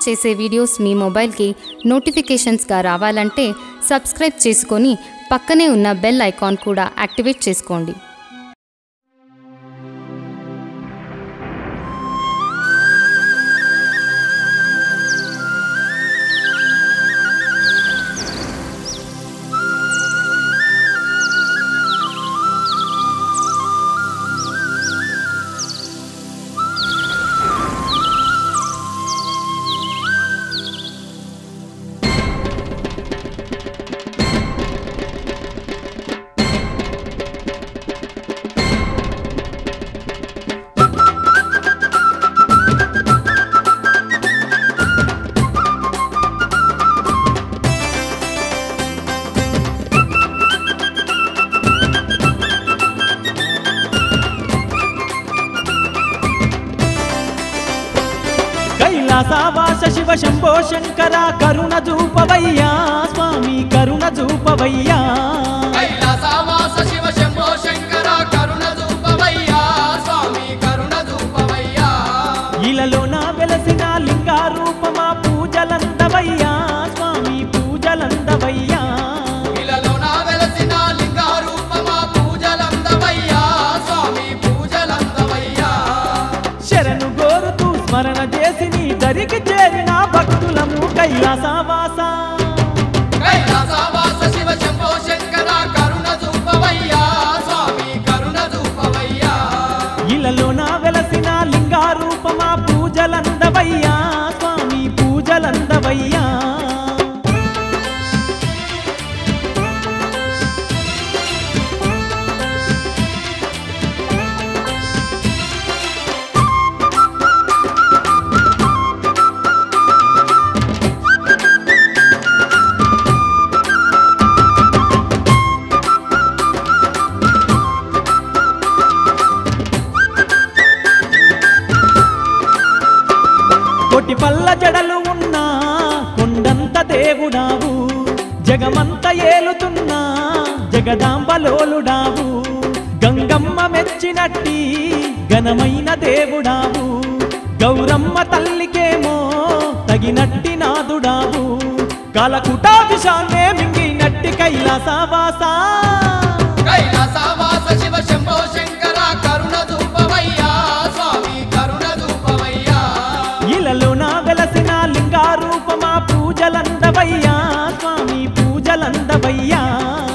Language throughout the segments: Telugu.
చేసే వీడియోస్ మీ మొబైల్కి నోటిఫికేషన్స్గా రావాలంటే సబ్స్క్రైబ్ చేసుకొని పక్కనే ఉన్న బెల్ ఐకాన్ కూడా యాక్టివేట్ చేసుకోండి కైలాసవాస శివ శంభో శంకర కరుణ జూపవయ్యా స్వామి కరుణ జూపవయ్యా కైలాసవాస శివ శంభో శంకర కరుణ చూపవయ్యా స్వామి కరుణ చూపవయ్యా ఇలలోన వెలసిన లింగా రూపమా పూజలందవయ్యా స్వామి పూజలందవయ్యా ఇలలో నా వెలసిన లింగ రూపమా పూజలందవయ్యా స్వామి పూజలందవయ్యా శరణు గోరుతూ స్మరణ చేసి నీ దరికి చేరిన భక్తులము కైలాసవాస కైలాసవాస శివ శంభో శంకర కరుణ చూపవయ్యా స్వామి కరుణ చూపవయ్యా ఇలలోన వెలసిన లింగా రూపమా పూజలందవయ్యా స్వామి పూజలందవయ్యా కొట్టి పల్ల జడలు ఉన్నా కొండంత దేవుడావు జగమంత ఏలుతున్నా జగదాంబలోలుడావు గంగమ్మ మెచ్చినట్టి ఘనమైన దేవుడావు గౌరమ్మ తల్లికేమో తగినట్టి నాదుడావు కాలకుటాభిషాన్నే మింగినట్టి కైలాసవాసా కైలాసవాస శివ శంభో శంకర కరుణ చూపవయ్యా స్వామి కరుణ చూపవయ్యా ఇలలోన వెలసిన లింగా రూపమా పూజలందవయ్యా స్వామి పూజలందవయ్యా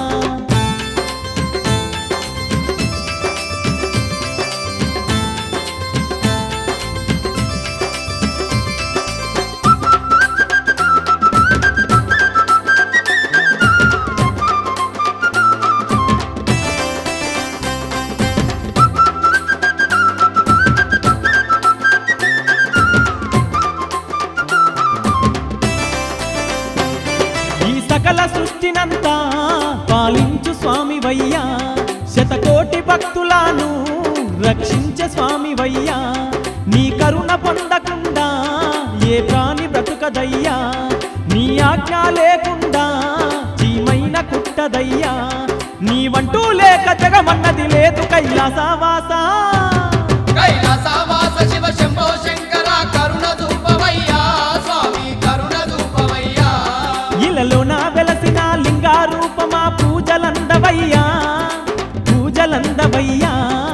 ఈ సకల సృష్టినంతా పాలించు స్వామి వయ్యా శతకోటి భక్తులను రక్షించే స్వామి వయ్యా నీ కరుణ పొందకుండా ఏ ప్రాణి బ్రతుకదయ్యా నీ ఆజ్ఞ లేకుండా చీమైన కుట్టదయ్యా నీ వంటూ లేక జగమన్నది లేదు కైలాసవాసా కైలాసవాస శివ శంభో శంకర కరుణ చూపవయ్యా స్వామి కరుణ చూపవయ్యా ఇలలోన వెలసిన లింగా రూపమా పూజలందవయ్యా పూజలందవయ్యా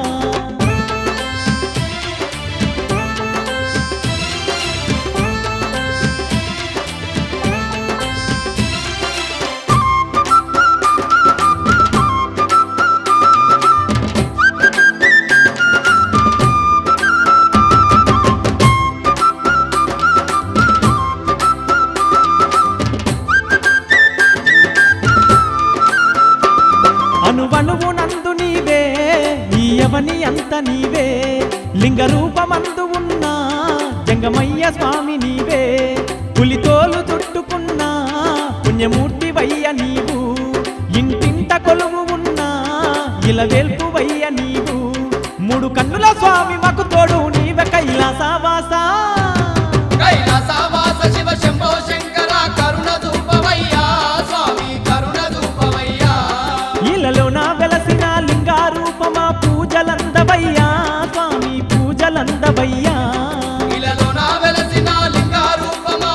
అనువనువు నందు నీవే ఈయవని అంత నీవే లింగ రూపమందు ఉన్నా జంగమయ్య స్వామి నీవే పులితోలు చుట్టుకున్నా పుణ్యమూర్తి వయ్య నీవు ఇంటింట కొలువు ఉన్నా ఇలవేల్పు వయ్య నీవు మూడు కన్నుల స్వామి మాకు తోడు నీవే కైలాసవాసా కైలాసవాస శివ శంభో శంకర కరుణ చూపవయ్యా స్వామి కరుణ చూపవయ్యా ఇలలోన వెలసిన లింగా రూపమా పూజలందవయ్యా స్వామి పూజలందవయ్యా ఇలలో నా వెలసిన లింగ రూపమా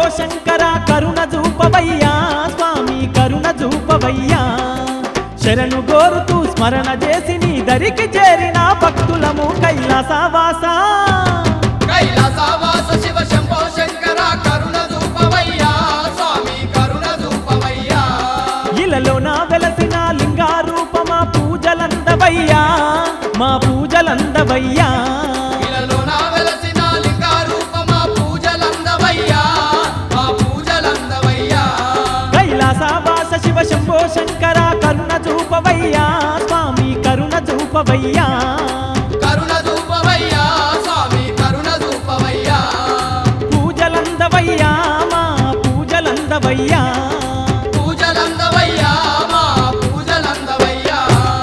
శంకర కరుణ చూపవయ్యా స్వామి కరుణ చూపవయ్యా శరణు గోరుతూ స్మరణ చేసి నీ దరికి చేరిన భక్తులము కైలాసవాస కైలాసవాస శివ శంభో శంకర కరుణ చూపవయ్యా స్వామి కరుణ చూపవయ్యా ఇలలో నా వెలసిన లింగారూపమా పూజలందవయ్యా మా పూజలందవయ్యా ఇలలో నా వెలసిన లింగారూపమా పూజలందవయ్యా మా పూజలందవయ్యా కైలాసవాస శివ శంభో శంకర కరుణ చూపవయ్యా స్వామి కరుణ చూపవయ్యా కరుణ చూపవయ్యా స్వామి కరుణ చూపవయ్యా పూజలందవయ్యా మా పూజలందవయ్యా పూజలందవయ్యా మా పూజలందవయ్యా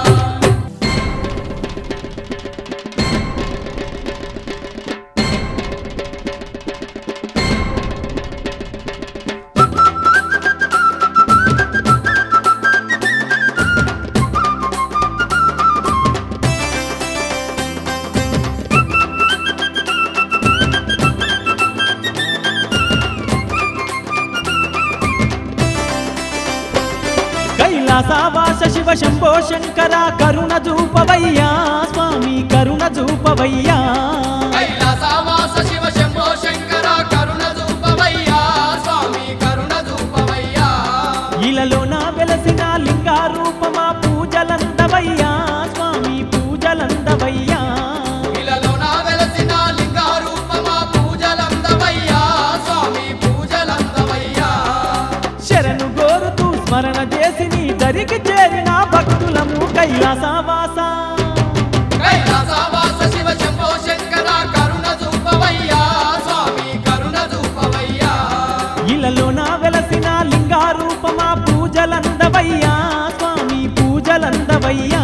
కైలాసవాస శివ శంభో శంకర కరుణ చూపవయ్యా స్వామి కరుణ చూపవయ్యా కైలాసవాస శివ శంభో శంకర కరుణ చూపవయ్యా స్వామి కరుణ చూపవయ్యా ఇలలో నా వెలసిన లింగారూపమా పూజలందవయ్యా స్వామి పూజలందవయ్యా ఇలలో నా వెలసిన లింగారూపమా పూజలందవయ్యా స్వామి పూజలందవయ్యా శరణు గోరుతూ స్మరణ చేసి నీ దరికి చేరిన భక్తులము కైలాసవాస కైలాసవాస శివ శంభో శంకర కరుణ చూపవయ్యా స్వామి కరుణ చూపవయ్యా ఇలలో నా వెలసిన లింగారూపమా పూజలందవయ్యా స్వామి పూజలందవయ్యా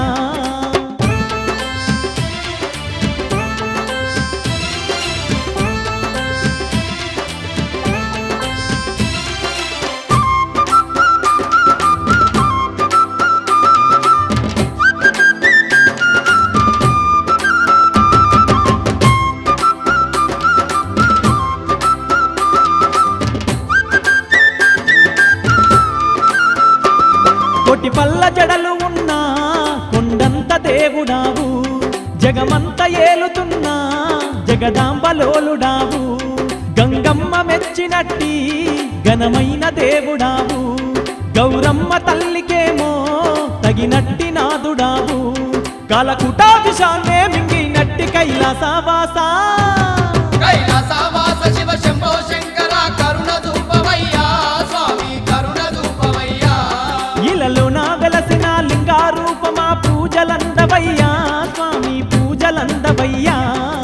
కొటి పల్ల జడలు ఉన్నా కొండంత దేవుడావు జగమంత ఏలుతున్నా జగదాంబలోలుడావు గంగమ్మ మెచ్చినట్టి ఘనమైన దేవుడావు గౌరమ్మ తల్లికేమో తగినట్టి నాదుడావు కాలకుటాభిషాన్నే మింగినట్టి కైలాసవాసా కైలాసవాస శివ శంభో శంకర కరుణ చూపవయ్యా స్వామి కరుణ చూపవయ్యా ఇలలో నా వెలసిన లింగారూపమా పూజలందవయ్యా స్వామి పూజలందవయ్యా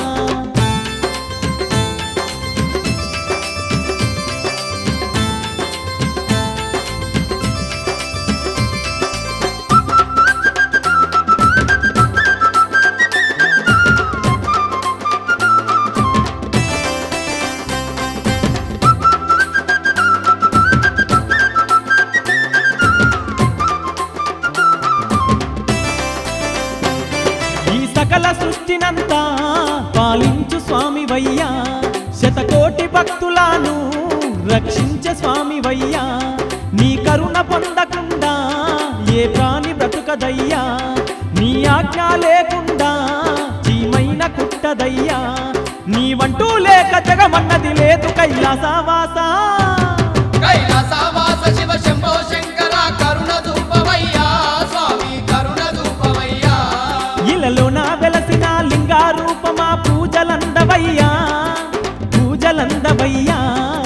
ఈ సకల సృష్టినంతా పాలించు స్వామివయ్యా శతకోటి భక్తులను రక్షించే స్వామివయ్యా నీ కరుణ పొందకుండా ఏ ప్రాణి బ్రతుకదయ్యా నీ ఆజ్ఞ లేకుండా చీమైన కుట్టదయ్యా నీవంటూ లేక జగమన్నది లేదు కైలాసవాసా కైలాసవాస శివ శంభో శంకర కరుణ చూపవయ్యా స్వామి కరుణ చూపవయ్యా ఇలలో నా వెలసిన లింగారూపమా పూజలందవయ్యా పూజలందవయ్యా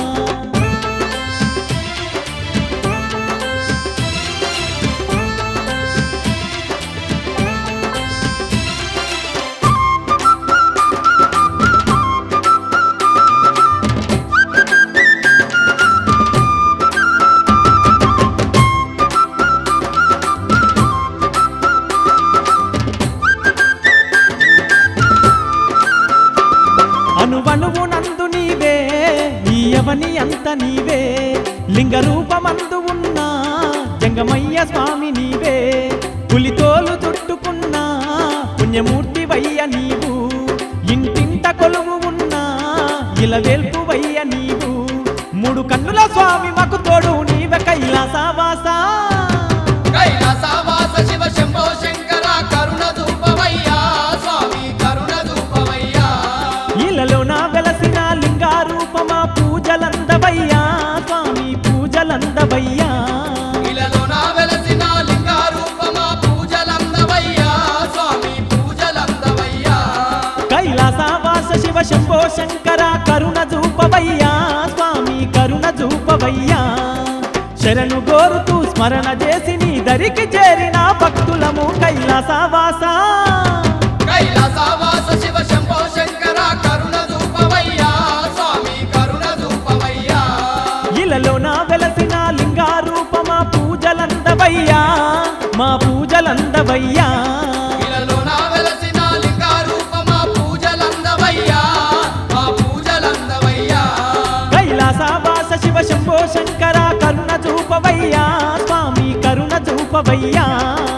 అనువనువు నందు నీవే ఈ అవని అంత నీవే లింగ రూపమందు ఉన్నా జంగమయ్య స్వామి నీవే పులితోలు చుట్టుకున్నా పుణ్యమూర్తి వయ్య నీవు ఇంటింట కొలువు ఉన్నా ఇల వెల్పు వయ్య నీవు మూడు కన్నుల స్వామి మాకు తోడు నీవే కైలాసవాస కైలాసవాస శివ శంభో శంకర కరుణ చూపవయ్యా స్వామి కరుణ చూపవయ్యా ఇళ్ళలోన వెలసిన లింగారూపమా పూజలందవయ్యా స్వామి పూజలందవయ్యా ఇలలో నా వెలసిన లింగారూపమా పూజలందవయ్యా స్వామి పూజలందవయ్యా కైలాసవాస శివ శంభో శంకర కరుణ చూపవయ్యా స్వామి కరుణ చూపవయ్యా శరణు కోరుతూ స్మరణ చేసి నీ దరికి చేరిన భక్తులము కైలాసవాస కైలాసవాస శివ శంభో శంకర కరుణ చూపవయ్యా స్వామి కరుణ చూపవయ్యా ఇళ్ళలోన వెలసిన లింగారూపమా పూజలందవయ్యా మా పూజలందవయ్యా ఇలలో నా వెలసిన లింగారూపమా పూజలందవయ్యా మా పూజలందవయ్యా కైలాసవాస శివ శంభో శంకర కరుణ చూపవయ్యా స్వామి కరుణ చూపవయ్యా